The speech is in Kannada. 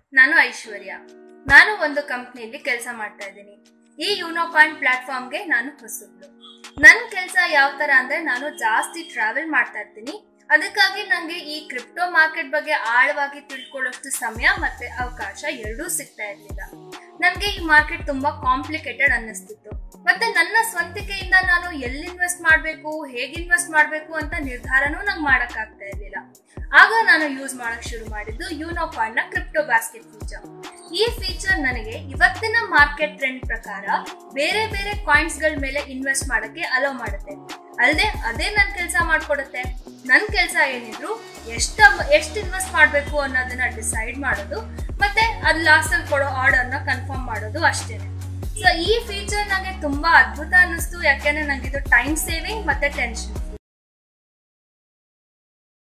ನಾನು ಐಶ್ವರ್ಯ ನಾನು ಒಂದು ಕಂಪ್ನಿಯಲ್ಲಿ ಕೆಲಸ ಮಾಡ್ತಾ ಇದ್ದೀನಿ ಈ ಯೂನೋ ಪಾಯಿಂಟ್ ಪ್ಲಾಟ್ಫಾರ್ಮ್ಗೆ ನಾನು ಹೊಸಬ್ಳು ನನ್ನ ಕೆಲಸ ಯಾವ ತರ ಅಂದ್ರೆ ನಾನು ಜಾಸ್ತಿ ಟ್ರಾವೆಲ್ ಮಾಡ್ತಾ ಇರ್ತೀನಿ ಅದಕ್ಕಾಗಿ ನನಗೆ ಈ ಕ್ರಿಪ್ಟೋ ಮಾರ್ಕೆಟ್ ಬಗ್ಗೆ ಆಳವಾಗಿ ತಿಳ್ಕೊಳ್ಳೋಷ್ಟು ಸಮಯ ಮತ್ತೆ ಅವಕಾಶ ಎರಡೂ ಸಿಗ್ತಾ ಇರ್ಲಿಲ್ಲ ನನಗೆ ಈ ಮಾರ್ಕೆಟ್ ತುಂಬಾ ಕಾಂಪ್ಲಿಕೇಟೆಡ್ ಅನ್ನಿಸ್ತಿತ್ತು ಮತ್ತೆ ನನ್ನ ಸ್ವಂತಿಕೆಯಿಂದ ನಾನು ಎಲ್ಲಿ ಇನ್ವೆಸ್ಟ್ ಮಾಡಬೇಕು ಹೇಗೆ ಇನ್ವೆಸ್ಟ್ ಮಾಡಬೇಕು ಅಂತ ನಿರ್ಧಾರನೂ ನಂಗೆ ಮಾಡಕ್ ಆಗ್ತಾ ಇರ್ಲಿಲ್ಲ ಆಗ ನಾನು ಯೂಸ್ ಮಾಡಕ್ ಶುರು ಮಾಡಿದ್ದು ಯೂನೋ ಪಾಯಿಂಟ್ ನ ಕ್ರಿಪ್ಟೋ ಬ್ಯಾಸ್ಕೆಟ್ ಫೀಚರ್ ಈ ಫೀಚರ್ ನನಗೆ ಇವತ್ತಿನ ಮಾರ್ಕೆಟ್ ಟ್ರೆಂಡ್ ಪ್ರಕಾರ ಬೇರೆ ಬೇರೆ ಕಾಯಿನ್ಸ್ ಗಳ ಮೇಲೆ ಇನ್ವೆಸ್ಟ್ ಮಾಡಕ್ಕೆ ಅಲೋ ಮಾಡುತ್ತೆ ಅಲ್ಲದೆ ಅದೇ ನನ್ ಕೆಲಸ ಮಾಡ್ಕೊಡುತ್ತೆ ನನ್ ಕೆಲಸ ಏನಿದ್ರು ಎಷ್ಟ ಎಷ್ಟು ಇನ್ವೆಸ್ಟ್ ಮಾಡ್ಬೇಕು ಅನ್ನೋದನ್ನ ಡಿಸೈಡ್ ಮಾಡೋದು ಮತ್ತೆ ಅದ್ ಲಾಸ್ಟ್ ಅಲ್ಲಿ ಕೊಡೋ ಆರ್ಡರ್ ನ ಕನ್ಫರ್ಮ್ ಮಾಡೋದು ಅಷ್ಟೇನೆ ಸೊ ಈ ಫೀಚರ್ ನಂಗೆ ತುಂಬಾ ಅದ್ಭುತ ಅನ್ನಿಸ್ತು ಯಾಕೆಂದ್ರೆ ನಂಗೆ ಇದು ಟೈಮ್ ಸೇವಿಂಗ್ ಮತ್ತೆ ಟೆನ್ಷನ್